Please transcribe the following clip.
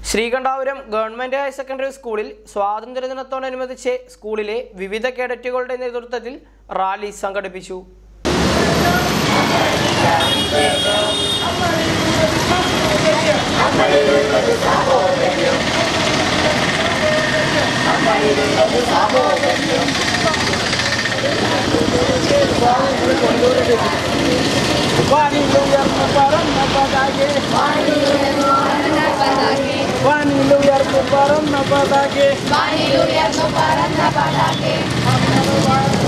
Sreekandapuram government higher secondary സ്കൂളിൽ സ്വാതന്ത്ര്യദിനത്തോടനുബന്ധിച്ച് സ്കൂളിലെ വിവിധ കേഡറ്റുകളുടെ നേതൃത്വത്തിൽ റാലി സംഘടിപ്പിച്ചു Vanilu yang parang na patake